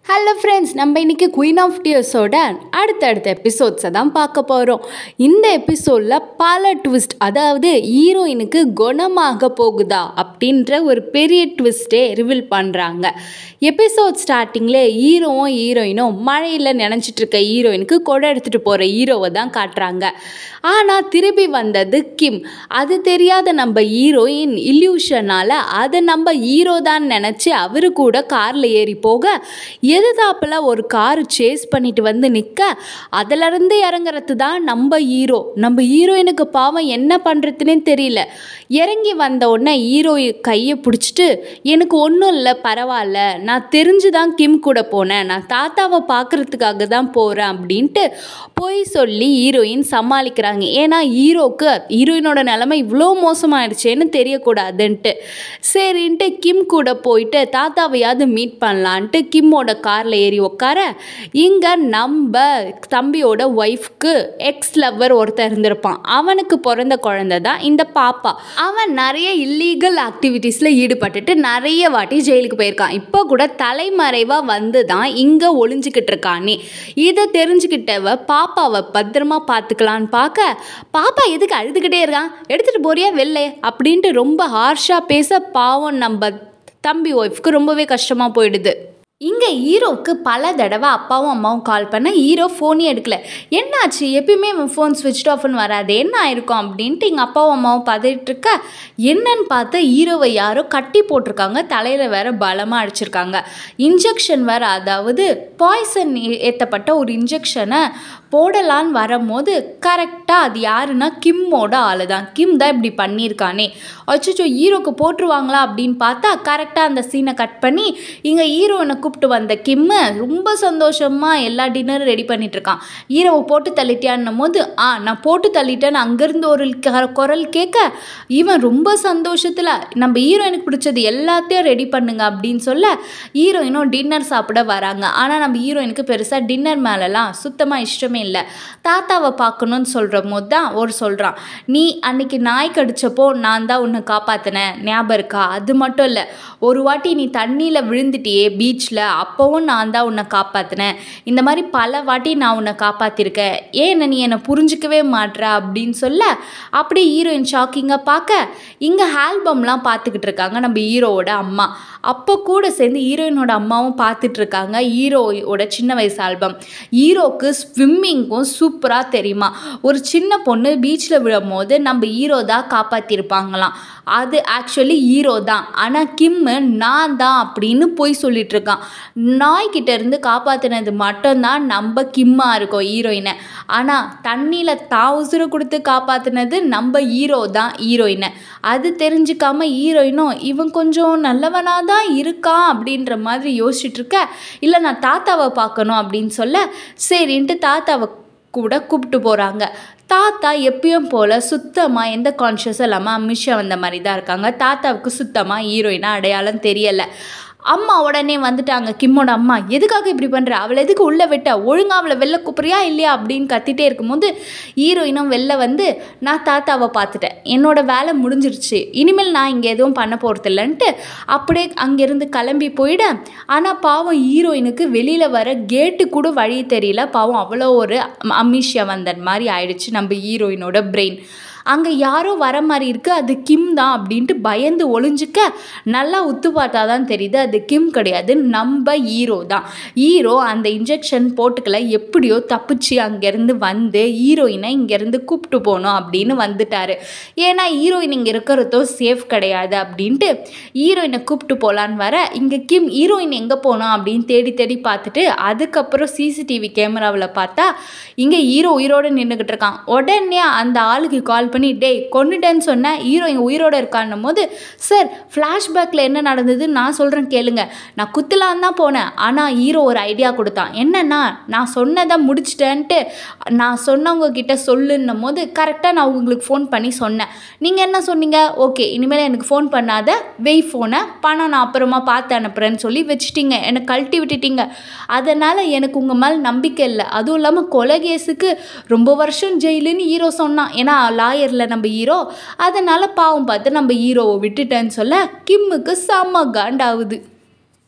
hello friends நம்ம இன்னைக்கு queen of டியர்ஸோட அடுத்தடுத்த எபிசோட்ஸை தான் பார்க்க போகிறோம் இந்த எபிசோடில் பல ட்விஸ்ட் அதாவது ஹீரோயினுக்கு குணமாக போகுதா அப்படின்ற ஒரு பெரிய ட்விஸ்ட்டே ரிவீல் பண்ணுறாங்க எபிசோட் ஸ்டார்டிங்கில் ஹீரோவும் ஹீரோயினும் மழையில் நினச்சிட்டு இருக்க ஹீரோயினுக்கு கொடை எடுத்துகிட்டு போகிற ஹீரோவை தான் காட்டுறாங்க ஆனால் திரும்பி வந்தது கிம் அது தெரியாத நம்ம ஹீரோயின் இல்யூஷனால் அதை நம்ம ஹீரோ தான் நினச்சி அவரு கூட காரில் ஏறி போக எதிர்த்தாப்பில் ஒரு கார் சேஸ் பண்ணிட்டு வந்து நிற்க அதிலிருந்து இறங்குறது தான் நம்ம ஹீரோ நம்ம ஹீரோயினுக்கு பாவம் என்ன பண்ணுறதுனே தெரியல இறங்கி வந்த உடனே ஹீரோ கையை பிடிச்சிட்டு எனக்கு ஒன்றும் இல்லை பரவாயில்ல நான் தெரிஞ்சு தான் கிம் கூட போனேன் நான் தாத்தாவை பார்க்குறதுக்காக தான் போகிறேன் அப்படின்ட்டு போய் சொல்லி ஹீரோயின் சமாளிக்கிறாங்க ஏன்னா ஹீரோக்கு ஹீரோயினோட நிலைமை இவ்வளோ மோசமாயிடுச்சேன்னு தெரியக்கூடாதுன்ட்டு சரின்ட்டு கிம் கூட போயிட்டு தாத்தாவையாவது மீட் பண்ணலான்ட்டு கிம்மோட காரில் ஏறி உட்கார இங்கே நம்ம தம்பியோட ஒய்ஃப்க்கு எக்ஸ் லவ்வர் ஒருத்தர் இருந்திருப்பான் அவனுக்கு பிறந்த குழந்தை தான் இந்த பாப்பா அவன் நிறைய இல்லீகல் ஆக்டிவிட்டீஸில் ஈடுபட்டுட்டு நிறைய வாட்டி ஜெயிலுக்கு போயிருக்கான் இப்போ கூட தலைமறைவாக வந்து தான் இங்கே ஒளிஞ்சிக்கிட்டு இருக்கானே இதை தெரிஞ்சுக்கிட்டவ பாப்பாவை பத்திரமா பார்த்துக்கலான்னு பார்க்க பாப்பா எதுக்கு அழுதுகிட்டே இருக்கான் எடுத்துகிட்டு போறியா வெள்ளை அப்படின்ட்டு ரொம்ப ஹார்ஷாக பேச பாவம் நம்ம தம்பி ஒய்ஃப்க்கு ரொம்பவே கஷ்டமாக போயிடுது இங்கே ஹீரோவுக்கு பல தடவை அப்பாவும் அம்மாவும் கால் பண்ண ஹீரோ ஃபோனே எடுக்கல என்னாச்சு எப்பயுமே இவன் ஃபோன் ஸ்விட்ச் ஆஃப்னு வராது என்ன ஆயிருக்கும் அப்படின்ட்டு எங்கள் அப்பாவும் அம்மாவும் பார்த்துட்டு இருக்க என்னன்னு பார்த்து ஹீரோவை யாரோ கட்டி போட்டிருக்காங்க தலையில் வேற பலமாக அடிச்சிருக்காங்க இன்ஜெக்ஷன் வேற அதாவது பாய்சன் ஏற்றப்பட்ட ஒரு இன்ஜெக்ஷனை போடலான்னு வரும்போது கரெக்டாக அது யாருன்னா கிம்மோட ஆள் தான் கிம் தான் இப்படி பண்ணியிருக்கானே அச்சோ ஹீரோக்கு போட்டுருவாங்களா அப்படின்னு பார்த்தா கரெக்டாக அந்த சீனை கட் பண்ணி இங்கே ஹீரோனை கூப்பிட்டு வந்த கிம்மு ரொம்ப சந்தோஷமாக எல்லா டின்னரும் ரெடி பண்ணிட்டு இருக்கான் ஹீரோவை போட்டு தள்ளிட்டியான்னும் போது ஆ நான் போட்டு தள்ளிட்டேன்னு அங்கேருந்து ஒரு க- குரல் கேட்க இவன் ரொம்ப சந்தோஷத்தில் நம்ம ஹீரோயினுக்கு பிடிச்சது எல்லாத்தையும் ரெடி பண்ணுங்க அப்படின்னு சொல்ல ஹீரோயினும் டின்னர் சாப்பிட வராங்க ஆனால் நம்ம ஹீரோயினுக்கு பெருசாக டின்னர் மேலெலாம் சுத்தமாக இஷ்டமே இல்லை தாத்தாவை பார்க்கணும்னு சொல்கிற போது தான் ஒரு சொல்கிறான் நீ அன்னைக்கு நாய் கடிச்சப்போ நான் தான் உன்னை காப்பாற்றினேன் ஞாபகம் இருக்கா அது மட்டும் இல்லை ஒரு வாட்டி நீ தண்ணியில் விழுந்துட்டியே பீச்சில் அப்போவும் நான் தான் உன்னை காப்பாற்றினேன் இந்த மாதிரி பல வாட்டி நான் உன்னை காப்பாற்றிருக்கேன் ஏன் நீ என்னை புரிஞ்சிக்கவே மாட்ற அப்படின்னு சொல்ல அப்படியே ஹீரோயின் ஷாக்கிங்காக பார்க்க இங்கே ஆல்பம்லாம் பார்த்துக்கிட்டு இருக்காங்க நம்ம ஹீரோவோட அம்மா அப்போ கூட சேர்ந்து ஹீரோயினோட அம்மாவும் பார்த்துட்டு இருக்காங்க ஹீரோவோட சின்ன வயசு ஆல்பம் ஹீரோக்கு ஸ்விம்மிங்கும் சூப்பராக தெரியுமா ஒரு சின்ன பொண்ணு பீச்சில் விழும்போது நம்ம ஹீரோ தான் காப்பாற்றிருப்பாங்களாம் அது ஆக்சுவலி ஹீரோ தான் ஆனால் கிம்மு நான் தான் அப்படின்னு போய் சொல்லிட்டு இருக்கான் நாய்கிட்ட இருந்து காப்பாற்றினது மட்டும்தான் நம்ம கிம்மா இருக்கோம் ஹீரோயினை ஆனால் தண்ணியில் தான் உசுறு கொடுத்து காப்பாற்றினது நம்ம ஹீரோ தான் ஹீரோயினை அது தெரிஞ்சுக்காம ஹீரோயினும் இவன் கொஞ்சம் நல்லவனாக தான் இருக்கான் அப்படின்ற மாதிரி யோசிச்சுட்டு இருக்க இல்லை நான் தாத்தாவை பார்க்கணும் அப்படின்னு சொல்ல சரின்ட்டு தாத்தாவை கூட கூப்பிட்டு போகிறாங்க தாத்தா எப்பயும் போல் சுத்தமாக எந்த கான்ஷியஸும் இல்லாமல் அமிஷா வந்த மாதிரி தான் இருக்காங்க தாத்தாவுக்கு சுத்தமாக ஹீரோயினாக அடையாளம் தெரியலை அம்மா உடனே வந்துட்டாங்க கிம்மோட அம்மா எதுக்காக இப்படி பண்ணுற அவளை எதுக்கு உள்ளே விட்ட ஒழுங்கா அவளை வெளில கூப்பிட்றியா இல்லையா அப்படின்னு கத்திட்டே இருக்கும்போது ஹீரோயினும் வெளில வந்து நான் தாத்தாவை பார்த்துட்டேன் என்னோட வேலை முடிஞ்சிருச்சு இனிமேல் நான் இங்கே எதுவும் பண்ண போகிறது இல்லைன்ட்டு அப்படியே அங்கேருந்து கிளம்பி போயிட ஆனால் பாவம் ஹீரோயினுக்கு வெளியில் வர கேட்டு கூட வழி தெரியல பாவம் அவ்வளோ ஒரு அமிஷா வந்த மாதிரி ஆயிடுச்சு நம்ம ஹீரோயினோட பிரெயின் அங்கே யாரோ வர மாதிரி இருக்கு அது கிம் தான் அப்படின்ட்டு பயந்து ஒளிஞ்சிக்க நல்லா உத்து பார்த்தா தான் தெரியுது அது கிம் கிடையாது நம்ம ஹீரோ தான் ஹீரோ அந்த இன்ஜெக்ஷன் போட்டுக்கல எப்படியோ தப்பிச்சு அங்கேருந்து வந்து ஹீரோயினை இங்கேருந்து கூப்பிட்டு போகணும் அப்படின்னு வந்துட்டாரு ஏன்னா ஹீரோயின் இங்கே இருக்கிறதோ சேஃப் கிடையாது அப்படின்ட்டு ஹீரோயினை கூப்பிட்டு போகலான்னு வர இங்கே கிம் ஹீரோயின் எங்கே போனோம் அப்படின்னு தேடி தேடி பார்த்துட்டு அதுக்கப்புறம் சிசிடிவி கேமராவில் பார்த்தா இங்கே ஹீரோ உயிரோடு நின்றுக்கிட்டு இருக்கான் உடனே அந்த ஆளுக்கு கால் பண்ணி டேய் கொன்னுட்டேன்னு சொன்னேன் ஹீரோ இங்கே உயிரோடு இருக்கான்னும் போது சார் ஃப்ளாஷ்பேக்கில் என்ன நடந்தது நான் சொல்கிறேன் கேளுங்க நான் குத்தலான்னு தான் போனேன் ஆனால் ஹீரோ ஒரு ஐடியா கொடுத்தான் என்னன்னா நான் சொன்னதை முடிச்சிட்டேன்ட்டு நான் சொன்னவங்க கிட்ட சொல்லுன்னும் போது கரெக்டாக நான் உங்களுக்கு ஃபோன் பண்ணி சொன்னேன் நீங்கள் என்ன சொன்னீங்க ஓகே இனிமேல் எனக்கு ஃபோன் பண்ணாத வெய் ஃபோனை பணம் நான் அப்புறமா பார்த்து அனுப்புகிறேன்னு சொல்லி வச்சுட்டீங்க என்னை கழட்டி விட்டுட்டீங்க அதனால் எனக்கு உங்கள் மேலே நம்பிக்கை இல்லை அதுவும் இல்லாமல் கொலை கேஸுக்கு ரொம்ப வருஷம் ஜெயிலுன்னு ஹீரோ சொன்னான் ஏன்னா லாயரில் நம்ம ஹீரோ அதனால் பாவம் பார்த்து நம்ம ஹீரோவை விட்டுட்டேன்னு சொல்ல கிம்முக்கு செம்ம காண்டாகுது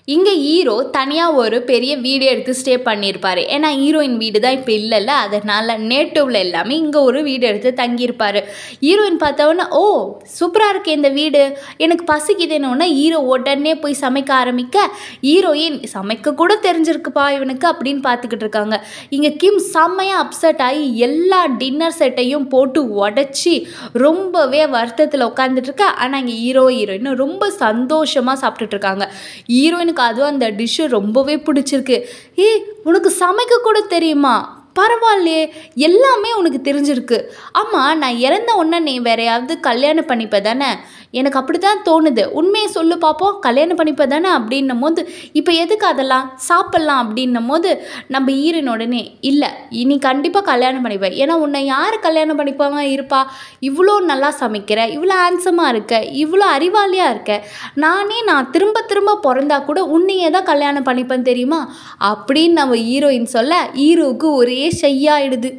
இங்கே ஹீரோ தனியாக ஒரு பெரிய வீடு எடுத்து ஸ்டே பண்ணியிருப்பாரு ஏன்னா ஹீரோயின் வீடு தான் இப்போ இல்லைல்ல அதனால் நேட்டிவ்ல எல்லாமே இங்கே ஒரு வீடு எடுத்து தங்கியிருப்பாரு ஹீரோயின் பார்த்தவொன்னே ஓ சூப்பராக இருக்கே இந்த வீடு எனக்கு பசிக்குதுன்னு ஹீரோ உடனே போய் சமைக்க ஆரம்பிக்க ஹீரோயின் சமைக்க கூட தெரிஞ்சிருக்குப்பா இவனுக்கு அப்படின்னு பார்த்துக்கிட்டு இருக்காங்க இங்கே கிம் செம்மையாக அப்செட் ஆகி எல்லா டின்னர் செட்டையும் போட்டு உடச்சி ரொம்பவே வருத்தத்தில் உட்காந்துட்டு இருக்கா ஆனால் இங்கே ஹீரோ ஹீரோயின் ரொம்ப சந்தோஷமாக சாப்பிட்டுட்டு இருக்காங்க ஹீரோயினுக்கு அதுவும் அந்த டிஷ்ஷு ரொம்பவே பிடிச்சிருக்கு ஏய் உனக்கு சமைக்க கூட தெரியுமா பரவாயில்லையே எல்லாமே உனக்கு தெரிஞ்சிருக்கு ஆமாம் நான் இறந்த உடனே நீ வேறையாவது கல்யாணம் பண்ணிப்ப தானே எனக்கு அப்படி தான் தோணுது உண்மையை சொல்லு பார்ப்போம் கல்யாணம் பண்ணிப்ப தானே அப்படின்னும் போது இப்போ எதுக்கு அதெல்லாம் சாப்பிட்லாம் அப்படின்னும் போது நம்ம ஈரன் உடனே இல்லை இனி கண்டிப்பாக கல்யாணம் பண்ணிப்பேன் ஏன்னா உன்னை யார் கல்யாணம் பண்ணிப்பாங்க இருப்பா இவ்வளோ நல்லா சமைக்கிற இவ்வளோ ஹேண்ட்ஸமாக இருக்க இவ்வளோ அறிவாளியாக இருக்க நானே நான் திரும்ப திரும்ப பிறந்தா கூட உன்னையே தான் கல்யாணம் பண்ணிப்பேன் தெரியுமா அப்படின்னு நம்ம ஹீரோயின் சொல்ல ஹீரோவுக்கு ஒரே ஷையாயிடுது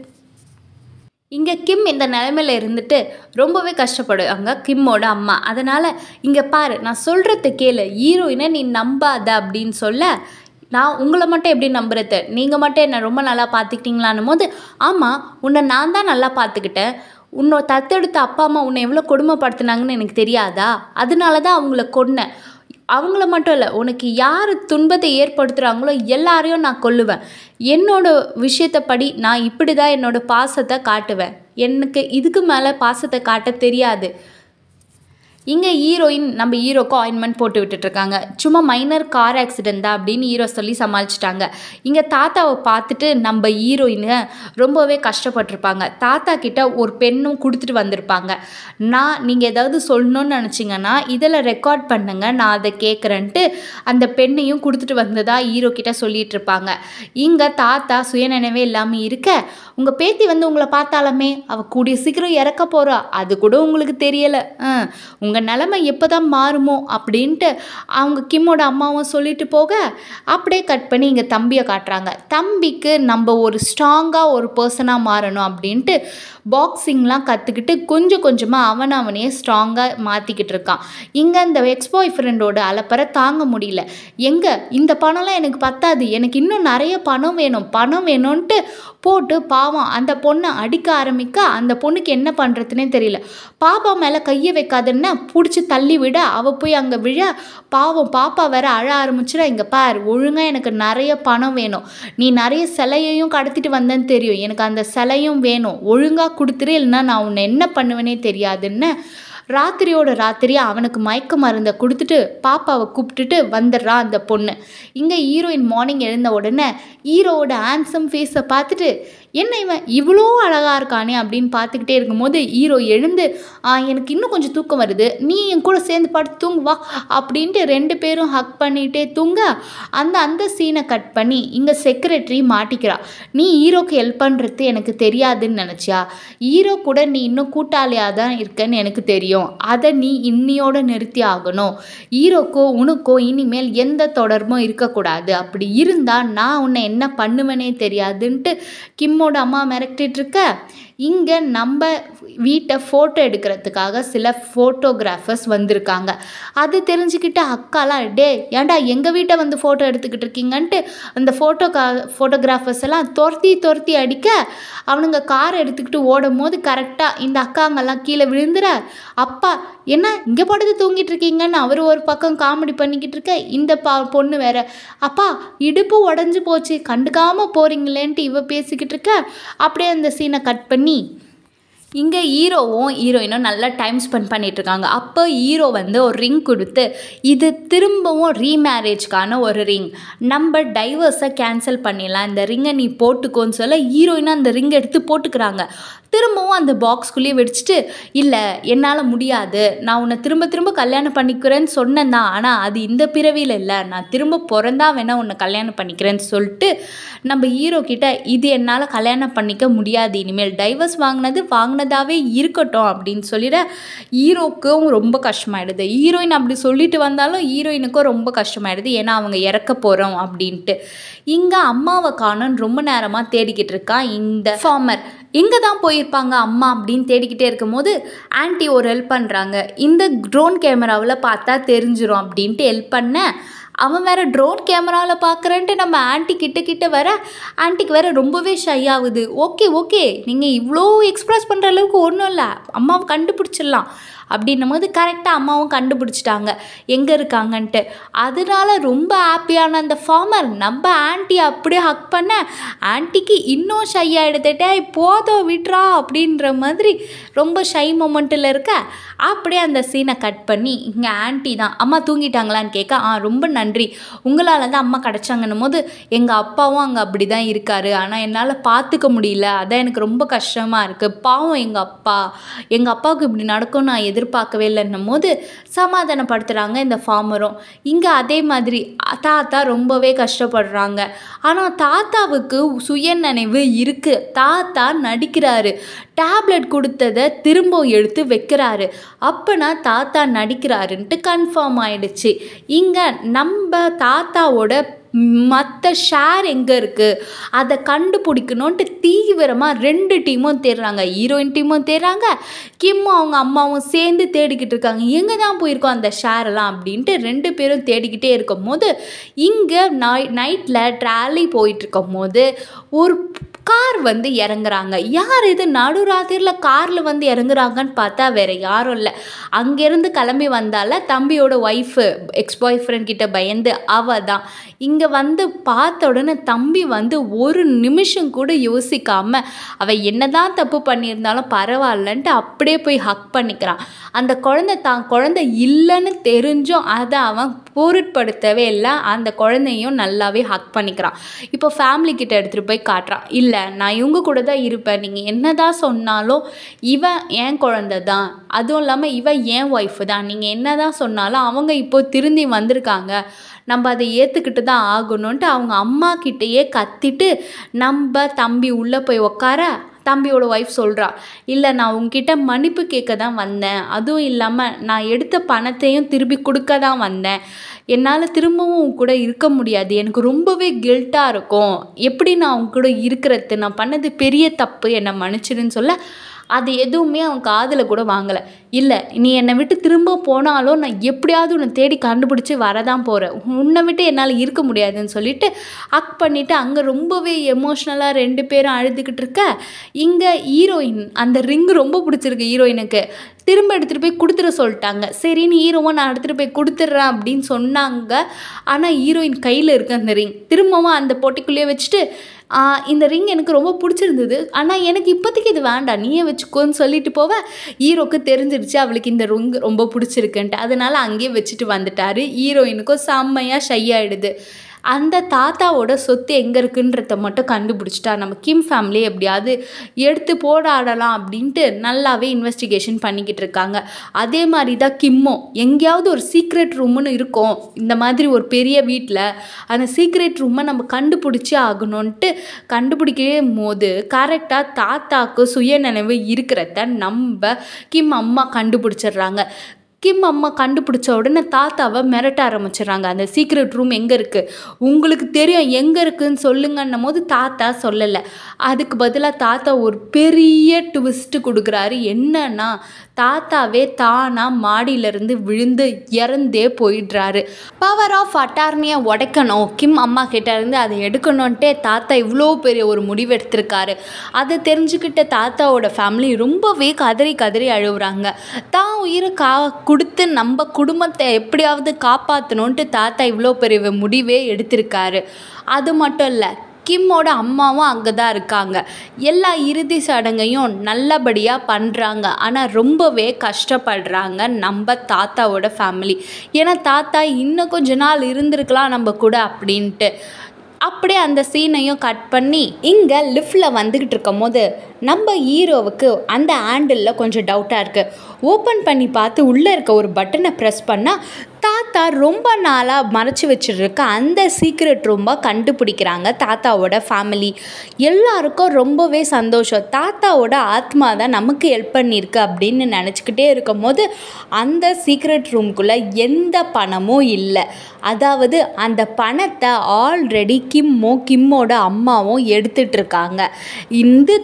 இங்கே கிம் இந்த நிலமையில இருந்துட்டு ரொம்பவே கஷ்டப்படுவாங்க கிம்மோட அம்மா அதனால் இங்கே பாரு நான் சொல்கிறத கேளு ஹீரோயினை நீ நம்பாத அப்படின்னு சொல்ல நான் உங்களை மட்டும் எப்படி நம்புறது நீங்கள் மட்டும் என்னை ரொம்ப நல்லா பார்த்துக்கிட்டீங்களான்னும் போது ஆமாம் உன்னை நான் தான் நல்லா பார்த்துக்கிட்டேன் உன்னோட தத்தெடுத்த அப்பா அம்மா உன்னை எவ்வளோ கொடுமைப்படுத்துனாங்கன்னு எனக்கு தெரியாதா அதனால தான் அவங்கள கொன்னேன் அவங்கள மட்டும் இல்லை உனக்கு யார் துன்பத்தை ஏற்படுத்துகிறாங்களோ எல்லாரையும் நான் கொல்லுவேன் என்னோட விஷயத்தைப்படி நான் இப்படி தான் என்னோட பாசத்தை காட்டுவேன் எனக்கு இதுக்கு மேலே பாசத்தை காட்ட தெரியாது இங்கே ஹீரோயின் நம்ம ஹீரோக்கு ஆயின்மெண்ட் போட்டு விட்டுட்ருக்காங்க சும்மா மைனர் கார் ஆக்சிடென்ட் தான் அப்படின்னு ஹீரோ சொல்லி சமாளிச்சிட்டாங்க இங்கே தாத்தாவை பார்த்துட்டு நம்ம ஹீரோயினு ரொம்பவே கஷ்டப்பட்டிருப்பாங்க தாத்தா கிட்ட ஒரு பெண்ணும் கொடுத்துட்டு வந்திருப்பாங்க நான் நீங்கள் ஏதாவது சொல்லணும்னு நினச்சிங்கன்னா இதில் ரெக்கார்ட் பண்ணுங்க நான் அதை கேட்குறேன்ட்டு அந்த பெண்ணையும் கொடுத்துட்டு வந்ததா ஹீரோ கிட்ட சொல்லிட்டு இருப்பாங்க இங்கே தாத்தா சுயநினைவே இல்லாமல் இருக்க உங்கள் பேத்தி வந்து உங்களை பார்த்தாலுமே அவள் கூடிய சீக்கிரம் இறக்க போகிறா அது கூட உங்களுக்கு தெரியலை உங்கள் நிலமை எப்போ தான் மாறுமோ அப்படின்ட்டு அவங்க கிம்மோட அம்மாவும் சொல்லிட்டு போக அப்படியே கட் பண்ணி இங்கே தம்பியை காட்டுறாங்க தம்பிக்கு நம்ம ஒரு ஸ்ட்ராங்காக ஒரு பர்சனாக மாறணும் அப்படின்ட்டு பாக்ஸிங்லாம் கற்றுக்கிட்டு கொஞ்சம் கொஞ்சமாக அவன் அவனையே ஸ்ட்ராங்காக மாற்றிக்கிட்டு இருக்கான் இங்கே இந்த எக்ஸ் பாய் ஃப்ரெண்டோட அலப்பறை தாங்க முடியல எங்கே இந்த பணம்லாம் எனக்கு பத்தாது எனக்கு இன்னும் நிறைய பணம் வேணும் பணம் வேணும்ன்ட்டு போட்டு பாவம் அந்த பொண்ணை அடிக்க ஆரம்பிக்க அந்த பொண்ணுக்கு என்ன பண்ணுறதுனே தெரியல பாப்பா மேலே கையை வைக்காதுன்னு பிடிச்சி தள்ளி விட அவள் போய் அங்கே விழ பாவம் பாப்பா வேற அழ ஆரம்பிச்சுடா இங்கே பார் ஒழுங்காக எனக்கு நிறைய பணம் வேணும் நீ நிறைய சிலையையும் கடத்திட்டு வந்தேன்னு தெரியும் எனக்கு அந்த சிலையும் வேணும் ஒழுங்காக கொடுத்துரு இல்லைன்னா நான் உன்னை என்ன பண்ணுவேனே தெரியாதுன்னு ராத்திரியோட ராத்திரி அவனுக்கு மயக்க மருந்தை கொடுத்துட்டு பாப்பாவை கூப்பிட்டுட்டு வந்துடுறான் அந்த பொண்ணு இங்கே ஹீரோயின் மார்னிங் எழுந்த உடனே ஹீரோவோட ஹேண்ட்ஸம் ஃபேஸை பார்த்துட்டு என்ன இவன் இவ்வளோ அழகாக இருக்கானே அப்படின்னு பார்த்துக்கிட்டே இருக்கும்போது ஹீரோ எழுந்து "ஆ, எனக்கு இன்னும் கொஞ்சம் தூக்கம் வருது நீ என் கூட சேர்ந்து படுத்து தூங்கு வா அப்படின்ட்டு ரெண்டு பேரும் ஹக் பண்ணிகிட்டே தூங்க அந்த அந்த சீனை கட் பண்ணி இங்கே செக்ரட்டரி மாட்டிக்கிறா நீ ஹீரோக்கு ஹெல்ப் பண்ணுறது எனக்கு தெரியாதுன்னு நினச்சியா ஹீரோ கூட நீ இன்னும் கூட்டாளியாக தான் இருக்கன்னு எனக்கு தெரியும் அதை நீ இன்னியோட நிறுத்தி ஆகணும் ஹீரோக்கோ உனக்கோ இனிமேல் எந்த தொடர்பும் இருக்கக்கூடாது அப்படி இருந்தால் நான் உன்னை என்ன பண்ணுவேனே தெரியாதுன்ட்டு கிம்மோட அம்மா மிரட்டிட்டு இருக்க இங்கே நம்ம வீட்டை ஃபோட்டோ எடுக்கிறதுக்காக சில ஃபோட்டோகிராஃபர்ஸ் வந்திருக்காங்க அது தெரிஞ்சுக்கிட்டு அக்காலாம் டே ஏன்டா எங்கள் வீட்டை வந்து ஃபோட்டோ எடுத்துக்கிட்டு இருக்கீங்கன்ட்டு அந்த ஃபோட்டோ கா ஃபோட்டோகிராஃபர்ஸ் எல்லாம் துரத்தி துரத்தி அடிக்க அவனுங்க கார் எடுத்துக்கிட்டு ஓடும் போது கரெக்டாக இந்த அக்காங்கெல்லாம் கீழே விழுந்துற அப்பா என்ன இங்கே படுத்து தூங்கிட்டு இருக்கீங்கன்னு அவர் ஒரு பக்கம் காமெடி பண்ணிக்கிட்டு இருக்க இந்த பா பொண்ணு வேற அப்பா இடுப்பு உடஞ்சி போச்சு கண்டுக்காம போறீங்களேன்ட்டு இவ பேசிக்கிட்டு இருக்க அப்படியே அந்த சீனை கட் பண்ணி இங்கே ஹீரோவும் ஹீரோயினும் நல்லா டைம் ஸ்பெண்ட் பண்ணிட்டு இருக்காங்க அப்போ ஹீரோ வந்து ஒரு ரிங் கொடுத்து இது திரும்பவும் ரீமேரேஜ்க்கான ஒரு ரிங் நம்ம டைவர்ஸை கேன்சல் பண்ணிடலாம் இந்த ரிங்கை நீ போட்டுக்கோன்னு சொல்ல ஹீரோயினும் அந்த ரிங் எடுத்து போட்டுக்கிறாங்க திரும்பவும் அந்த பாக்ஸ்குள்ளேயே வெடிச்சிட்டு இல்லை என்னால் முடியாது நான் உன்னை திரும்ப திரும்ப கல்யாணம் பண்ணிக்கிறேன்னு சொன்னேன் தான் ஆனால் அது இந்த பிறவியில் இல்லை நான் திரும்ப பிறந்தா வேணா உன்னை கல்யாணம் பண்ணிக்கிறேன்னு சொல்லிட்டு நம்ம ஹீரோ கிட்ட இது என்னால் கல்யாணம் பண்ணிக்க முடியாது இனிமேல் டைவர்ஸ் வாங்கினது வாங்கினதாவே இருக்கட்டும் அப்படின்னு சொல்லிட ஹீரோக்கும் ரொம்ப கஷ்டமாயிடுது ஹீரோயின் அப்படி சொல்லிட்டு வந்தாலும் ஹீரோயினுக்கும் ரொம்ப கஷ்டமாயிடுது ஏன்னா அவங்க இறக்க போகிறோம் அப்படின்ட்டு இங்கே அம்மாவை காணோன்னு ரொம்ப நேரமாக தேடிக்கிட்டு இருக்கான் இந்த ஃபார்மர் எங்கே தான் போயிருப்பாங்க அம்மா அப்படின்னு தேடிக்கிட்டே இருக்கும்போது ஆன்ட்டி ஒரு ஹெல்ப் பண்ணுறாங்க இந்த ட்ரோன் கேமராவில் பார்த்தா தெரிஞ்சிரும் அப்படின்ட்டு ஹெல்ப் பண்ண அவன் வேற ட்ரோன் கேமராவில் பார்க்குறேன்ட்டு நம்ம ஆன்ட்டி கிட்ட கிட்ட வர ஆன்ட்டிக்கு வேற ரொம்பவே ஷை ஆகுது ஓகே ஓகே நீங்கள் இவ்வளோ எக்ஸ்ப்ரெஸ் பண்ணுற அளவுக்கு ஒன்றும் இல்லை அம்மாவை கண்டுபிடிச்சிடலாம் அப்படின்னும் போது கரெக்டாக அம்மாவும் கண்டுபிடிச்சிட்டாங்க எங்கே இருக்காங்கன்ட்டு அதனால ரொம்ப ஹாப்பியான அந்த ஃபார்மர் நம்ம ஆன்ட்டி அப்படியே ஹக் பண்ண ஆன்ட்டிக்கு இன்னும் ஷை ஆகிடுதே போதும் விட்றா அப்படின்ற மாதிரி ரொம்ப ஷை மொமெண்ட்டில் இருக்க அப்படியே அந்த சீனை கட் பண்ணி இங்கே ஆன்ட்டி தான் அம்மா தூங்கிட்டாங்களான்னு கேட்க ஆ ரொம்ப நன்றி உங்களால் தான் அம்மா கிடச்சாங்கன்னும் போது எங்கள் அப்பாவும் அங்கே அப்படி தான் இருக்கார் ஆனால் என்னால் பார்த்துக்க முடியல அதான் எனக்கு ரொம்ப கஷ்டமாக இருக்குது பாவம் எங்கள் அப்பா எங்கள் அப்பாவுக்கு இப்படி நடக்கும் நான் எதிர்பார்க்கவே இல்லைன்னும் போது சமாதானப்படுத்துகிறாங்க இந்த ஃபார்மரும் இங்கே அதே மாதிரி தாத்தா ரொம்பவே கஷ்டப்படுறாங்க ஆனால் தாத்தாவுக்கு சுயநினைவு இருக்குது தாத்தா நடிக்கிறாரு டேப்லெட் கொடுத்ததை திரும்ப எடுத்து வைக்கிறாரு அப்போனா தாத்தா நடிக்கிறாருன்ட்டு கன்ஃபார்ம் ஆயிடுச்சு இங்கே நம்ம தாத்தாவோட மற்ற ஷேர் எங்கே இருக்குது அதை கண்டுபிடிக்கணுன்ட்டு தீவிரமாக ரெண்டு டீமும் தேடுறாங்க ஹீரோயின் டீமும் தேடுறாங்க கிம்மும் அவங்க அம்மாவும் சேர்ந்து தேடிக்கிட்டு இருக்காங்க எங்கே தான் போயிருக்கோம் அந்த ஷேரெல்லாம் அப்படின்ட்டு ரெண்டு பேரும் தேடிக்கிட்டே இருக்கும் போது இங்கே நை நைட்டில் ட்ராலி போயிட்டுருக்கும் போது ஒரு கார் வந்து இறங்குறாங்க யார் இது நடுராத்திரியில் காரில் வந்து இறங்குறாங்கன்னு பார்த்தா வேற யாரும் இல்லை அங்கேருந்து கிளம்பி வந்தால தம்பியோட ஒய்ஃபு எக்ஸ் பாய் ஃப்ரெண்ட் கிட்ட பயந்து அவ தான் இங்கே வந்து பார்த்த உடனே தம்பி வந்து ஒரு நிமிஷம் கூட யோசிக்காம அவ என்னதான் தப்பு பண்ணியிருந்தாலும் பரவாயில்லன்ட்டு அப்படியே போய் ஹக் பண்ணிக்கிறான் அந்த குழந்தை தான் குழந்தை இல்லைன்னு தெரிஞ்சும் அதை அவன் பொருட்படுத்தவே இல்லை அந்த குழந்தையும் நல்லாவே ஹக் பண்ணிக்கிறான் இப்போ ஃபேமிலி கிட்ட எடுத்துகிட்டு போய் காட்டுறான் இல்லை நான் இவங்க கூட தான் இருப்பேன் நீங்கள் என்னதான் சொன்னாலும் இவன் என் குழந்தை தான் அதுவும் இல்லாமல் இவன் என் ஒய்ஃபு தான் நீங்கள் என்னதான் சொன்னாலும் அவங்க இப்போ திருந்தி வந்திருக்காங்க நம்ம அதை ஏற்றுக்கிட்டு தான் ஆகணுன்ட்டு அவங்க அம்மா கிட்டேயே கத்திட்டு நம்ம தம்பி உள்ளே போய் உக்கார தம்பியோட ஒய்ஃப் சொல்கிறா இல்லை நான் உங்ககிட்ட மன்னிப்பு கேட்க தான் வந்தேன் அதுவும் இல்லாமல் நான் எடுத்த பணத்தையும் திருப்பி கொடுக்க தான் வந்தேன் என்னால் திரும்பவும் உன் கூட இருக்க முடியாது எனக்கு ரொம்பவே கில்ட்டாக இருக்கும் எப்படி நான் உன் கூட இருக்கிறது நான் பண்ணது பெரிய தப்பு என்னை மன்னிச்சிடுன்னு சொல்ல அது எதுவுமே அவன் காதில் கூட வாங்கலை இல்லை நீ என்னை விட்டு திரும்ப போனாலும் நான் எப்படியாவது உன்னை தேடி கண்டுபிடிச்சி வரதான் போகிறேன் உன்னை விட்டு என்னால் இருக்க முடியாதுன்னு சொல்லிட்டு அக் பண்ணிவிட்டு அங்கே ரொம்பவே எமோஷ்னலாக ரெண்டு பேரும் அழுதுகிட்டு இருக்க இங்கே ஹீரோயின் அந்த ரிங் ரொம்ப பிடிச்சிருக்கு ஹீரோயினுக்கு திரும்ப எடுத்துகிட்டு போய் கொடுத்துட சொல்லிட்டாங்க சரின்னு ஹீரோவை நான் எடுத்துகிட்டு போய் கொடுத்துட்றேன் அப்படின்னு சொன்னாங்க ஆனால் ஹீரோயின் கையில் இருக்கு அந்த ரிங் திரும்பவும் அந்த போட்டிக்குள்ளேயே வச்சுட்டு இந்த ரிங் எனக்கு ரொம்ப பிடிச்சிருந்தது ஆனால் எனக்கு இப்போதைக்கு இது வேண்டாம் நீயே வச்சுக்கோன்னு சொல்லிட்டு போவ ஹீரோக்கு தெரிஞ்சிருச்சு அவளுக்கு இந்த ரிங் ரொம்ப பிடிச்சிருக்குன்ட்டு அதனால அங்கேயே வச்சுட்டு வந்துட்டாரு ஹீரோயினுக்கும் செம்மையாக ஷை ஆகிடுது அந்த தாத்தாவோட சொத்து எங்கே இருக்குன்றத மட்டும் கண்டுபிடிச்சிட்டா நம்ம கிம் ஃபேமிலி எப்படியாவது எடுத்து போராடலாம் அப்படின்ட்டு நல்லாவே இன்வெஸ்டிகேஷன் பண்ணிக்கிட்டு இருக்காங்க அதே மாதிரி தான் கிம்மும் எங்கேயாவது ஒரு சீக்ரெட் ரூம்னு இருக்கும் இந்த மாதிரி ஒரு பெரிய வீட்டில் அந்த சீக்ரெட் ரூமை நம்ம கண்டுபிடிச்சே ஆகணும்ன்ட்டு கண்டுபிடிக்கவே போது கரெக்டாக தாத்தாக்கு சுயநினைவு இருக்கிறத நம்ம கிம் அம்மா கண்டுபிடிச்சிடுறாங்க கிம் அம்மா கண்டுபிடிச்ச உடனே தாத்தாவை மிரட்ட ஆரம்பிச்சிடுறாங்க அந்த சீக்ரெட் ரூம் எங்கே இருக்குது உங்களுக்கு தெரியும் எங்கே இருக்குன்னு சொல்லுங்கன்னும் போது தாத்தா சொல்லலை அதுக்கு பதிலாக தாத்தா ஒரு பெரிய ட்விஸ்ட்டு கொடுக்குறாரு என்னன்னா தாத்தாவே தானாக மாடியிலேருந்து விழுந்து இறந்தே போயிடுறாரு பவர் ஆஃப் அட்டார்னியை உடைக்கணும் கிம் அம்மா கிட்ட இருந்து அதை எடுக்கணுன்ட்டே தாத்தா இவ்வளோ பெரிய ஒரு முடிவு எடுத்திருக்காரு அதை தெரிஞ்சுக்கிட்ட தாத்தாவோட ஃபேமிலி ரொம்பவே கதறி கதறி அழுகுறாங்க தான் உயிரை கா கொடுத்து நம்ம குடும்பத்தை எப்படியாவது காப்பாற்றணுன்ட்டு தாத்தா இவ்வளோ பெரிய முடிவே எடுத்திருக்காரு அது மட்டும் இல்லை கிம்மோட அம்மாவும் அங்கே தான் இருக்காங்க எல்லா இறுதி சடங்கையும் நல்லபடியாக பண்ணுறாங்க ஆனால் ரொம்பவே கஷ்டப்படுறாங்க நம்ம தாத்தாவோட ஃபேமிலி ஏன்னா தாத்தா இன்னும் கொஞ்ச நாள் இருந்திருக்கலாம் நம்ம கூட அப்படின்ட்டு அப்படியே அந்த சீனையும் கட் பண்ணி இங்கே லிஃப்டில் வந்துக்கிட்டு இருக்கும் போது நம்ம ஹீரோவுக்கு அந்த ஹேண்டிலில் கொஞ்சம் டவுட்டாக இருக்குது ஓப்பன் பண்ணி பார்த்து உள்ளே இருக்க ஒரு பட்டனை ப்ரெஸ் பண்ணால் தாத்தா ரொம்ப நாளாக மறைச்சி வச்சுருக்க அந்த சீக்ரெட் ரொம்ப கண்டுபிடிக்கிறாங்க தாத்தாவோட ஃபேமிலி எல்லாருக்கும் ரொம்பவே சந்தோஷம் தாத்தாவோட ஆத்மா தான் நமக்கு ஹெல்ப் பண்ணியிருக்கு அப்படின்னு நினச்சிக்கிட்டே இருக்கும் போது அந்த சீக்ரெட் ரூம்குள்ளே எந்த பணமும் இல்லை அதாவது அந்த பணத்தை ஆல்ரெடி கிம்மோ கிம்மோட அம்மாவும் எடுத்துட்டு இருக்காங்க இது தெரியாத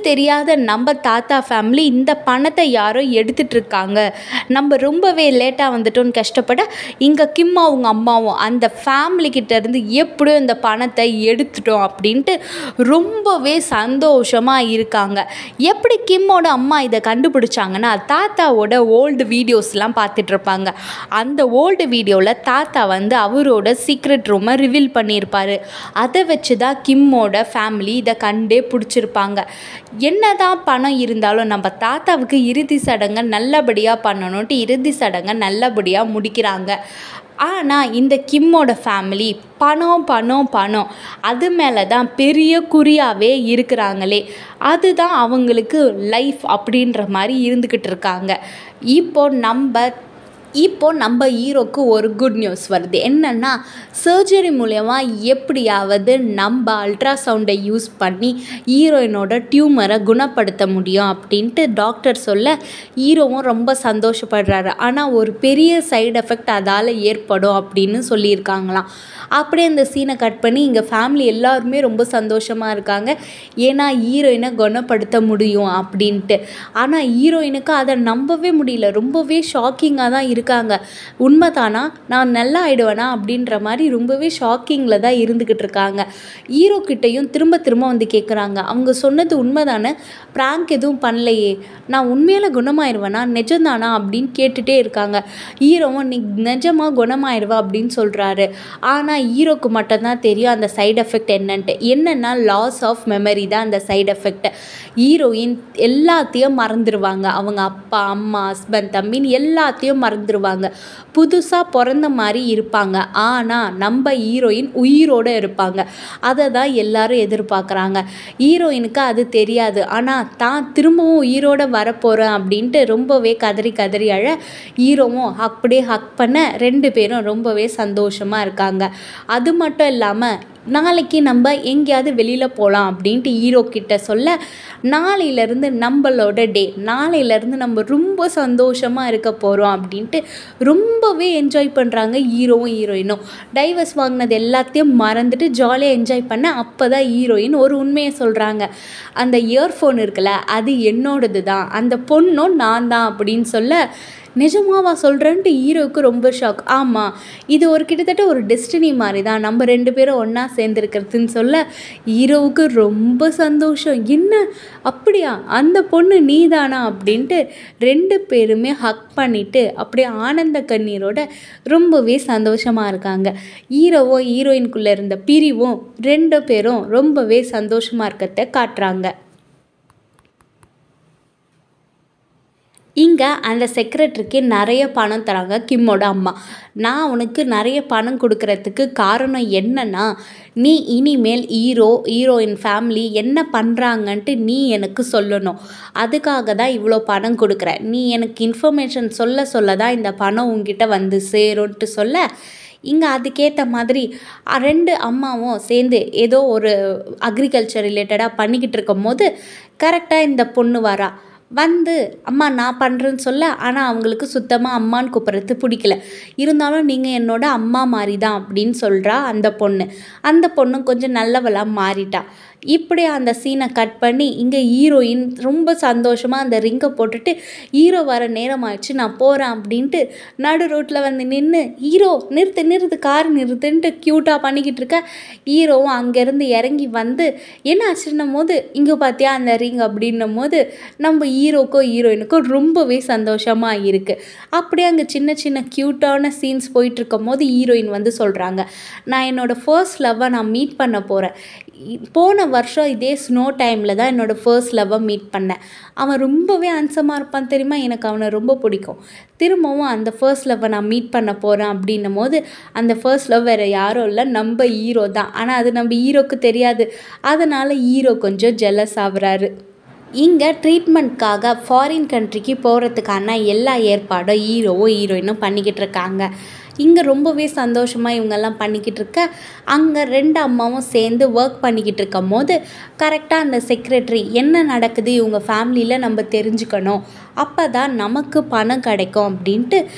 இல்லாத நம்ம தாத்தா ஃபேமிலி இந்த பணத்தை யாரோ எடுத்துட்டு இருக்காங்க நம்ம ரொம்பவே லேட்டாக வந்துட்டோம்னு கஷ்டப்பட இங்கே கிம் அவங்க அம்மாவும் அந்த ஃபேமிலி கிட்ட இருந்து எப்படியோ இந்த பணத்தை எடுத்துட்டோம் அப்படின்ட்டு ரொம்பவே சந்தோஷமாக இருக்காங்க எப்படி கிம்மோட அம்மா இதை கண்டுபிடிச்சாங்கன்னா தாத்தாவோட ஓல்டு வீடியோஸ்லாம் பார்த்துட்டு இருப்பாங்க அந்த ஓல்டு வீடியோவில் தாத்தா வந்து அவரோட சீக்ரெட் ரூமை ரிவீல் பண்ணியிருப்பாரு அதை வச்சு தான் கிம்மோட ஃபேமிலி இதை கண்டே பிடிச்சிருப்பாங்க என்னதான் பணம் இருந்தாலும் நம்ம தாத்தாவுக்கு இறுதி சடங்கை நல்லபடியாக பண்ணணுன்ட்டு இறுதி சடங்கை நல்லபடியாக முடிக்கிறாங்க ஆனால் இந்த கிம்மோட ஃபேமிலி பணம் பணம் பணம் அது மேலே தான் பெரிய குறியாகவே இருக்கிறாங்களே அதுதான் அவங்களுக்கு லைஃப் அப்படின்ற மாதிரி இருந்துக்கிட்டு இருக்காங்க இப்போ நம்ம இப்போ நம்ம ஹீரோக்கு ஒரு குட் நியூஸ் வருது என்னென்னா சர்ஜரி மூலயமா எப்படியாவது நம்ம அல்ட்ராசவுண்டை யூஸ் பண்ணி ஹீரோயினோட டியூமரை குணப்படுத்த முடியும் அப்படின்ட்டு டாக்டர் சொல்ல ஹீரோவும் ரொம்ப சந்தோஷப்படுறாரு ஆனால் ஒரு பெரிய சைடு எஃபெக்ட் அதால் ஏற்படும் அப்படின்னு சொல்லியிருக்காங்களாம் அப்படியே அந்த சீனை கட் பண்ணி இங்கே ஃபேமிலி எல்லாருமே ரொம்ப சந்தோஷமாக இருக்காங்க ஏன்னா ஹீரோயினை குணப்படுத்த முடியும் அப்படின்ட்டு ஆனால் ஹீரோயினுக்கு அதை நம்பவே முடியல ரொம்பவே ஷாக்கிங்காக தான் இருக்காங்க உண்மைதானா நான் நல்லா ஆயிடுவேனா அப்படின்ற மாதிரி ரொம்பவே ஷாக்கிங்கில் தான் இருந்துக்கிட்டு இருக்காங்க ஹீரோ கிட்டேயும் திரும்ப திரும்ப வந்து கேட்குறாங்க அவங்க சொன்னது உண்மைதானே ப்ராங்க் எதுவும் பண்ணலையே நான் உண்மையில குணமாயிருவேனா நிஜம்தானா அப்படின்னு கேட்டுகிட்டே இருக்காங்க ஹீரோவும் நீ நிஜமாக குணமாயிருவா அப்படின்னு சொல்கிறாரு ஆனால் ஹீரோக்கு மட்டும்தான் தெரியும் அந்த சைடு எஃபெக்ட் என்னன்ட்டு என்னென்னா லாஸ் ஆஃப் மெமரி தான் அந்த சைடு எஃபெக்ட் ஹீரோயின் எல்லாத்தையும் மறந்துடுவாங்க அவங்க அப்பா அம்மா ஹஸ்பண்ட் தம்பின்னு எல்லாத்தையும் மறந்துடுவாங்க புதுசாக பிறந்த மாதிரி இருப்பாங்க ஆனால் நம்ம ஹீரோயின் உயிரோடு இருப்பாங்க அதை தான் எல்லாரும் எதிர்பார்க்குறாங்க ஹீரோயினுக்கு அது தெரியாது ஆனால் தான் திரும்பவும் உயிரோட வரப்போகிறேன் அப்படின்ட்டு ரொம்பவே கதறி கதறி அழ ஹீரோவும் அப்படியே ஹக் பண்ண ரெண்டு பேரும் ரொம்பவே சந்தோஷமாக இருக்காங்க அது மட்டும் இல்லாமல் நாளைக்கு நம்ம எங்கேயாவது வெளியில் போகலாம் அப்படின்ட்டு ஹீரோ கிட்ட சொல்ல நாளையிலேருந்து நம்மளோட டே நாளையிலேருந்து நம்ம ரொம்ப சந்தோஷமாக இருக்க போகிறோம் அப்படின்ட்டு ரொம்பவே என்ஜாய் பண்ணுறாங்க ஹீரோவும் ஹீரோயினும் டைவர்ஸ் வாங்கினது எல்லாத்தையும் மறந்துட்டு ஜாலியாக என்ஜாய் பண்ண அப்போ தான் ஹீரோயின் ஒரு உண்மையை சொல்கிறாங்க அந்த இயர்ஃபோன் இருக்குல்ல அது என்னோடது தான் அந்த பொண்ணும் நான் தான் அப்படின்னு சொல்ல நிஜமாவா சொல்கிறேன்ட்டு ஹீரோவுக்கு ரொம்ப ஷாக் ஆமாம் இது ஒரு கிட்டத்தட்ட ஒரு டெஸ்டினி மாதிரி தான் நம்ம ரெண்டு பேரும் ஒன்றா சேர்ந்துருக்கிறதுன்னு சொல்ல ஹீரோவுக்கு ரொம்ப சந்தோஷம் என்ன அப்படியா அந்த பொண்ணு நீ தானா அப்படின்ட்டு ரெண்டு பேருமே ஹக் பண்ணிவிட்டு அப்படியே ஆனந்த கண்ணீரோட ரொம்பவே சந்தோஷமாக இருக்காங்க ஹீரோவும் ஹீரோயின்குள்ளே இருந்த பிரிவும் ரெண்டு பேரும் ரொம்பவே சந்தோஷமாக இருக்கிறத காட்டுறாங்க இங்கே அந்த செக்ரட்டரிக்கு நிறைய பணம் தராங்க கிம்மோட அம்மா நான் உனக்கு நிறைய பணம் கொடுக்கறதுக்கு காரணம் என்னன்னா நீ இனிமேல் ஹீரோ ஹீரோயின் ஃபேமிலி என்ன பண்ணுறாங்கன்ட்டு நீ எனக்கு சொல்லணும் அதுக்காக தான் இவ்வளோ பணம் கொடுக்குற நீ எனக்கு இன்ஃபர்மேஷன் சொல்ல சொல்ல தான் இந்த பணம் உங்ககிட்ட வந்து சேரும்ன்ட்டு சொல்ல இங்கே அதுக்கேற்ற மாதிரி அ, ரெண்டு அம்மாவும் சேர்ந்து ஏதோ ஒரு அக்ரிகல்ச்சர் ரிலேட்டடாக பண்ணிக்கிட்டு இருக்கும் போது கரெக்டாக இந்த பொண்ணு வரா வந்து அம்மா நான் பண்ணுறேன்னு சொல்ல ஆனால் அவங்களுக்கு சுத்தமாக அம்மான்னு கூப்பிட்றது பிடிக்கல இருந்தாலும் நீங்கள் என்னோட அம்மா மாதிரி தான் அப்படின்னு சொல்கிறா அந்த பொண்ணு அந்த பொண்ணு கொஞ்சம் நல்லவளாக மாறிட்டா இப்படி அந்த சீனை கட் பண்ணி இங்கே ஹீரோயின் ரொம்ப சந்தோஷமாக அந்த ரிங்கை போட்டுட்டு ஹீரோ வர நேரம் ஆயிடுச்சு நான் போகிறேன் அப்படின்ட்டு நடு ரோட்டில் வந்து நின்று ஹீரோ நிறுத்து நிறுத்து கார் நிறுத்துன்ட்டு க்யூட்டாக பண்ணிக்கிட்டு இருக்க ஹீரோவும் அங்கேருந்து இறங்கி வந்து என்ன ஆச்சுன்னும் போது இங்கே பார்த்தியா அந்த ரிங் அப்படின்னும் போது நம்ம ஹீரோக்கோ ஹீரோயினுக்கோ ரொம்பவே சந்தோஷமாக இருக்குது அப்படியே அங்கே சின்ன சின்ன க்யூட்டான சீன்ஸ் போயிட்டுருக்கும் போது ஹீரோயின் வந்து சொல்கிறாங்க நான் என்னோடய ஃபர்ஸ்ட் லவ்வை நான் மீட் பண்ண போகிறேன் போன வருஷம் இதே ஸ்னோ டைமில் தான் என்னோடய ஃபர்ஸ்ட் லவ்வை மீட் பண்ணேன் அவன் ரொம்பவே அன்சமாக இருப்பான் தெரியுமா எனக்கு அவனை ரொம்ப பிடிக்கும் திரும்பவும் அந்த ஃபர்ஸ்ட் லவ்வை நான் மீட் பண்ண போகிறேன் அப்படின்னும் போது அந்த ஃபர்ஸ்ட் லவ் வேறு யாரும் இல்லை நம்ம ஹீரோ தான் ஆனால் அது நம்ம ஹீரோக்கு தெரியாது அதனால் ஹீரோ கொஞ்சம் ஜெலஸ் ஆகுறாரு இங்கே ட்ரீட்மெண்ட்காக ஃபாரின் கண்ட்ரிக்கு போகிறதுக்கான எல்லா ஏற்பாடும் ஹீரோவும் ஹீரோயினும் பண்ணிக்கிட்டு இருக்காங்க இங்கே ரொம்பவே சந்தோஷமாக இவங்கெல்லாம் பண்ணிக்கிட்டு இருக்க அங்கே ரெண்டு அம்மாவும் சேர்ந்து ஒர்க் பண்ணிக்கிட்டு இருக்கும் போது கரெக்டாக அந்த செக்ரட்டரி என்ன நடக்குது இவங்க ஃபேமிலியில் நம்ம தெரிஞ்சுக்கணும் அப்போ தான் நமக்கு பணம் கிடைக்கும் அப்படின்ட்டு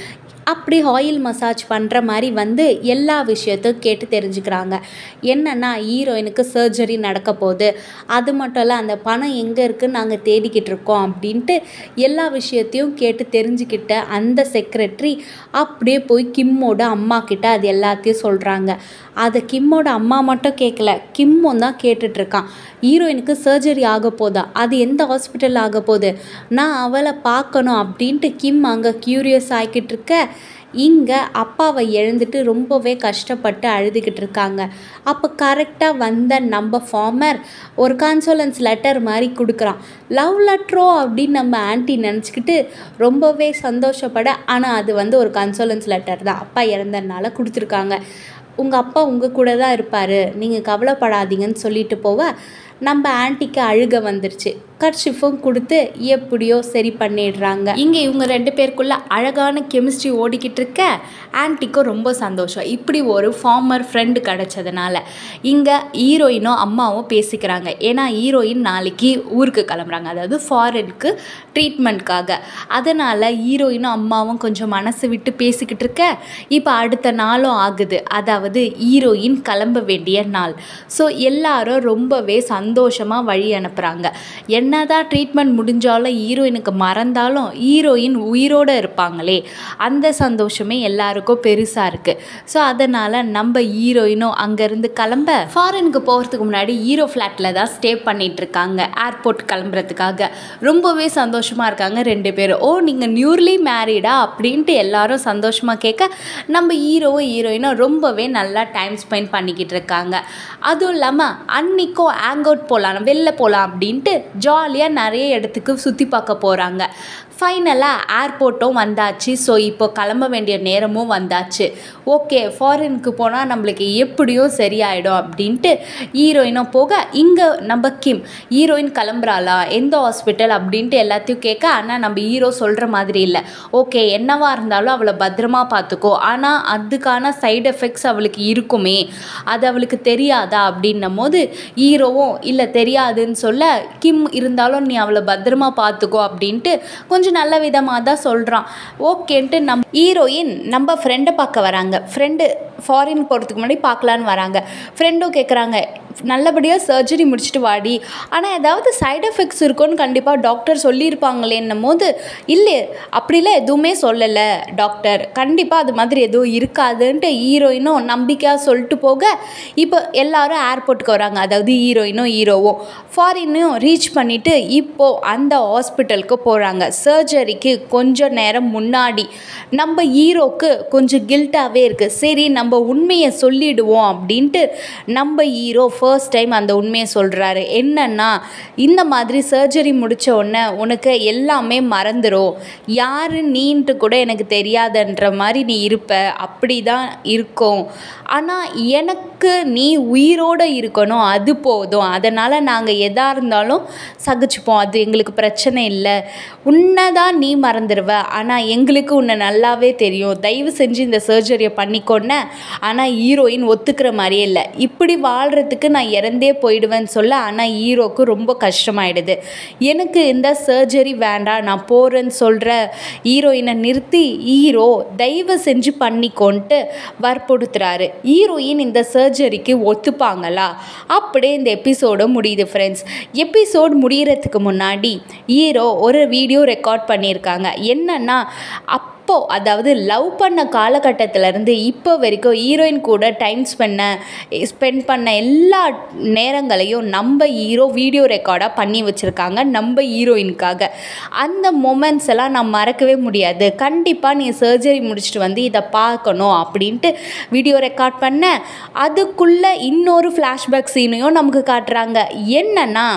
அப்படி ஆயில் மசாஜ் பண்ணுற மாதிரி வந்து எல்லா விஷயத்தையும் கேட்டு தெரிஞ்சுக்கிறாங்க என்னென்னா ஹீரோயினுக்கு சர்ஜரி நடக்க போகுது அது மட்டும் இல்லை அந்த பணம் எங்கே இருக்குன்னு நாங்கள் தேடிக்கிட்டு இருக்கோம் அப்படின்ட்டு எல்லா விஷயத்தையும் கேட்டு தெரிஞ்சுக்கிட்ட அந்த செக்ரட்டரி அப்படியே போய் கிம்மோட அம்மா கிட்ட அது எல்லாத்தையும் சொல்கிறாங்க அதை கிம்மோட அம்மா மட்டும் கேட்கல கிம்மும் தான் கேட்டுட்ருக்கான் ஹீரோயினுக்கு சர்ஜரி ஆக போதா அது எந்த ஹாஸ்பிட்டல் ஆக போகுது நான் அவளை பார்க்கணும் அப்படின்ட்டு கிம் அங்கே க்யூரியஸ் ஆகிக்கிட்டு இருக்க இங்கே அப்பாவை எழுந்துட்டு ரொம்பவே கஷ்டப்பட்டு அழுதுகிட்டு இருக்காங்க அப்போ கரெக்டாக வந்த நம்ம ஃபார்மர் ஒரு கான்சோலன்ஸ் லெட்டர் மாதிரி கொடுக்குறான் லவ் லெட்ரோ அப்படின்னு நம்ம ஆன்ட்டி நினச்சிக்கிட்டு ரொம்பவே சந்தோஷப்பட ஆனால் அது வந்து ஒரு கன்சோலன்ஸ் லெட்டர் தான் அப்பா இறந்ததுனால கொடுத்துருக்காங்க உங்கள் அப்பா உங்கள் கூட தான் இருப்பார் நீங்கள் கவலைப்படாதீங்கன்னு சொல்லிட்டு போவ நம்ம ஆன்ட்டிக்கு அழுக வந்துருச்சு கர்ஷிஃபும் கொடுத்து எப்படியோ சரி பண்ணிடுறாங்க இங்கே இவங்க ரெண்டு பேருக்குள்ள அழகான கெமிஸ்ட்ரி ஓடிக்கிட்டு இருக்க ஆன்ட்டிக்கும் ரொம்ப சந்தோஷம் இப்படி ஒரு ஃபார்மர் ஃப்ரெண்டு கிடச்சதுனால இங்கே ஹீரோயினும் அம்மாவும் பேசிக்கிறாங்க ஏன்னா ஹீரோயின் நாளைக்கு ஊருக்கு கிளம்புறாங்க அதாவது ஃபாரினுக்கு ட்ரீட்மெண்ட்காக அதனால் ஹீரோயினும் அம்மாவும் கொஞ்சம் மனசு விட்டு பேசிக்கிட்டு இருக்க இப்போ அடுத்த நாளும் ஆகுது அதாவது ஹீரோயின் கிளம்ப வேண்டிய நாள் ஸோ எல்லாரும் ரொம்பவே சந்தோஷமாக வழி அனுப்புகிறாங்க என்னதான் ட்ரீட்மெண்ட் முடிஞ்சாலும் ஹீரோயினுக்கு மறந்தாலும் ஹீரோயின் உயிரோடு இருப்பாங்களே அந்த சந்தோஷமே எல்லாருக்கும் பெருசாக இருக்குது ஸோ அதனால் நம்ம ஹீரோயினும் அங்கேருந்து கிளம்ப ஃபாரினுக்கு போகிறதுக்கு முன்னாடி ஹீரோ ஃப்ளாட்டில் தான் ஸ்டே பண்ணிட்டு இருக்காங்க ஏர்போர்ட் கிளம்புறதுக்காக ரொம்பவே சந்தோஷமாக இருக்காங்க ரெண்டு பேரும் ஓ நீங்கள் நியூர்லி மேரீடா அப்படின்ட்டு எல்லாரும் சந்தோஷமாக கேட்க நம்ம ஹீரோவும் ஹீரோயினும் ரொம்பவே நல்லா டைம் ஸ்பெண்ட் பண்ணிக்கிட்டு இருக்காங்க அதுவும் இல்லாமல் அன்னைக்கும் ஹேங் அவுட் போகலாம் வெளில போகலாம் அப்படின்ட்டு ஜாலியாக நிறைய இடத்துக்கு சுற்றி பார்க்க போகிறாங்க ஃபைனலாக ஏர்போர்ட்டும் வந்தாச்சு ஸோ இப்போ கிளம்ப வேண்டிய நேரமும் வந்தாச்சு ஓகே ஃபாரினுக்கு போனால் நம்மளுக்கு எப்படியும் சரியாயிடும் அப்படின்ட்டு ஹீரோயினும் போக இங்கே நம்ம கிம் ஹீரோயின் கிளம்புறாளா எந்த ஹாஸ்பிட்டல் அப்படின்ட்டு எல்லாத்தையும் கேட்க ஆனால் நம்ம ஹீரோ சொல்கிற மாதிரி இல்லை ஓகே என்னவா இருந்தாலும் அவளை பத்திரமா பார்த்துக்கோ ஆனால் அதுக்கான சைடு எஃபெக்ட்ஸ் அவளுக்கு இருக்குமே அது அவளுக்கு தெரியாதா அப்படின்னும் போது ஹீரோவும் இல்லை தெரியாதுன்னு சொல்ல கிம் இருந்தாலும் நீ அவளை பத்திரமா பார்த்துக்கோ அப்படின்ட்டு கொஞ்சம் நல்ல விதமாக தான் சொல்கிறான் ஓகேன்ட்டு நம் ஹீரோயின் நம்ம ஃப்ரெண்டை பார்க்க வராங்க ஃப்ரெண்டு ஃபாரின் போகிறதுக்கு முன்னாடி பார்க்கலான்னு வராங்க ஃப்ரெண்டும் கேட்குறாங்க நல்லபடியாக சர்ஜரி முடிச்சுட்டு வாடி ஆனால் ஏதாவது சைடு எஃபெக்ட்ஸ் இருக்கும்னு கண்டிப்பாக டாக்டர் சொல்லியிருப்பாங்களேன்னும் போது இல்லை அப்படிலாம் எதுவுமே சொல்லலை டாக்டர் கண்டிப்பாக அது மாதிரி எதுவும் இருக்காதுன்ட்டு ஹீரோயினும் நம்பிக்கையாக சொல்லிட்டு போக இப்போ எல்லாரும் ஏர்போர்ட்டுக்கு வராங்க அதாவது ஹீரோயினும் ஹீரோவும் ஃபாரினையும் ரீச் பண்ணிவிட்டு இப்போது அந்த ஹாஸ்பிட்டலுக்கு போகிறாங்க சர்ஜரிக்கு கொஞ்சம் நேரம் முன்னாடி நம்ம ஹீரோக்கு கொஞ்சம் கில்ட்டாகவே இருக்குது சரி நம்ம உண்மையை சொல்லிடுவோம் அப்படின்ட்டு நம்ம ஹீரோ ஃபர்ஸ்ட் டைம் அந்த உண்மையை சொல்கிறாரு என்னன்னா இந்த மாதிரி சர்ஜரி முடித்த உடனே உனக்கு எல்லாமே மறந்துடும் யார் நீன்ட்டு கூட எனக்கு தெரியாதுன்ற மாதிரி நீ இருப்ப அப்படி தான் இருக்கும் ஆனால் எனக்கு நீ உயிரோடு இருக்கணும் அது போதும் அதனால் நாங்கள் எதாக இருந்தாலும் சகிச்சுப்போம் அது எங்களுக்கு பிரச்சனை இல்லை உன்னை தான் நீ மறந்துடுவ ஆனால் எங்களுக்கு உன்னை நல்லாவே தெரியும் தயவு செஞ்சு இந்த சர்ஜரியை பண்ணிக்கொன்ன ஆனால் ஹீரோயின் ஒத்துக்கிற மாதிரியே இல்லை இப்படி வாழ்கிறதுக்கு நான் இறந்தே போயிடுவேன்னு சொல்ல ஆனால் ஹீரோக்கு ரொம்ப கஷ்டமாயிடுது எனக்கு இந்த சர்ஜரி வேண்டாம் நான் போகிறேன்னு சொல்கிற ஹீரோயினை நிறுத்தி ஹீரோ தயவு செஞ்சு பண்ணிக்கோன்ட்டு வற்புறுத்துறாரு ஹீரோயின் இந்த சர்ஜரிக்கு ஒத்துப்பாங்களா அப்படியே இந்த எபிசோடு முடியுது ஃப்ரெண்ட்ஸ் எபிசோட் முடியறதுக்கு முன்னாடி ஹீரோ ஒரு வீடியோ ரெக்கார்ட் பண்ணியிருக்காங்க என்னன்னா அப்போ அதாவது லவ் பண்ண காலகட்டத்திலேருந்து இப்போ வரைக்கும் ஹீரோயின் கூட டைம் ஸ்பெண்ண ஸ்பெண்ட் பண்ண எல்லா நேரங்களையும் நம்ம ஹீரோ வீடியோ ரெக்கார்டாக பண்ணி வச்சுருக்காங்க நம்ம ஹீரோயினுக்காக அந்த மொமெண்ட்ஸ் எல்லாம் நான் மறக்கவே முடியாது கண்டிப்பாக நீ சர்ஜரி முடிச்சுட்டு வந்து இதை பார்க்கணும் அப்படின்ட்டு வீடியோ ரெக்கார்ட் பண்ண அதுக்குள்ளே இன்னொரு ஃப்ளாஷ்பேக் சீனையும் நமக்கு காட்டுறாங்க என்னன்னா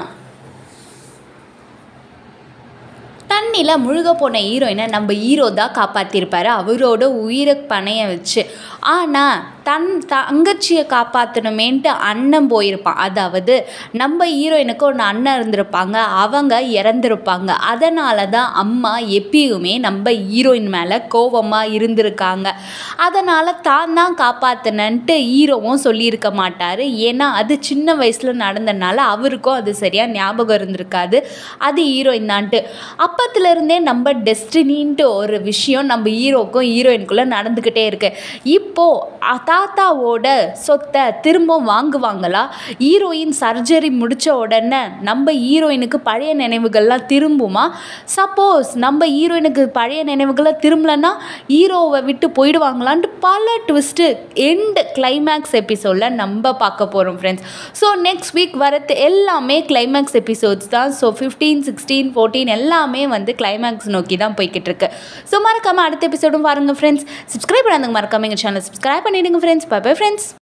தண்ணியில் முழுக போன ஹீரோயினை நம்ம ஹீரோ தான் காப்பாற்றிருப்பாரு அவரோட உயிரை பணைய வச்சு ஆனால் தன் தங்கச்சியை காப்பாற்றணுமேன்ட்டு அண்ணன் போயிருப்பான் அதாவது நம்ம ஹீரோயினுக்கு ஒன்று அண்ணன் இருந்திருப்பாங்க அவங்க இறந்துருப்பாங்க அதனால தான் அம்மா எப்பயுமே நம்ம ஹீரோயின் மேலே கோபமாக இருந்திருக்காங்க அதனால் தான் தான் காப்பாற்றினன்ட்டு ஹீரோவும் சொல்லியிருக்க மாட்டார் ஏன்னா அது சின்ன வயசில் நடந்தனால அவருக்கும் அது சரியாக ஞாபகம் இருந்திருக்காது அது ஹீரோயின் தான்ட்டு அப்பத்துல ஆரம்பத்துலேருந்தே நம்ம டெஸ்டினின்ட்டு ஒரு விஷயம் நம்ம ஹீரோக்கும் ஹீரோயினுக்குள்ளே நடந்துக்கிட்டே இருக்கு இப்போது தாத்தாவோட சொத்தை திரும்ப வாங்குவாங்களா ஹீரோயின் சர்ஜரி முடித்த உடனே நம்ம ஹீரோயினுக்கு பழைய நினைவுகள்லாம் திரும்புமா சப்போஸ் நம்ம ஹீரோயினுக்கு பழைய நினைவுகள்லாம் திரும்பலன்னா ஹீரோவை விட்டு போயிடுவாங்களான்ட்டு பல ட்விஸ்ட்டு எண்டு கிளைமேக்ஸ் எபிசோடில் நம்ம பார்க்க போகிறோம் ஃப்ரெண்ட்ஸ் ஸோ நெக்ஸ்ட் வீக் வரது எல்லாமே கிளைமேக்ஸ் எபிசோட்ஸ் தான் ஸோ ஃபிஃப்டீன் சிக்ஸ்டீன் ஃபோர்டீன் எல்லாமே வந்து கிளைமேக்ஸ் நோக்கி தான் போய்கிட்டு இருக்கு ஸோ மறக்காமல் அடுத்த எபிசோடும் பாருங்கள் ஃப்ரெண்ட்ஸ் சப்ஸ்கிரைப் பண்ணாதவங்க மறக்காம எங்கள் சேனல் சப்ஸ்கிரைப் பண்ணிவிடுங்க ஃப்ரெண்ட்ஸ் பை பை ஃப்ரெண்ட்ஸ்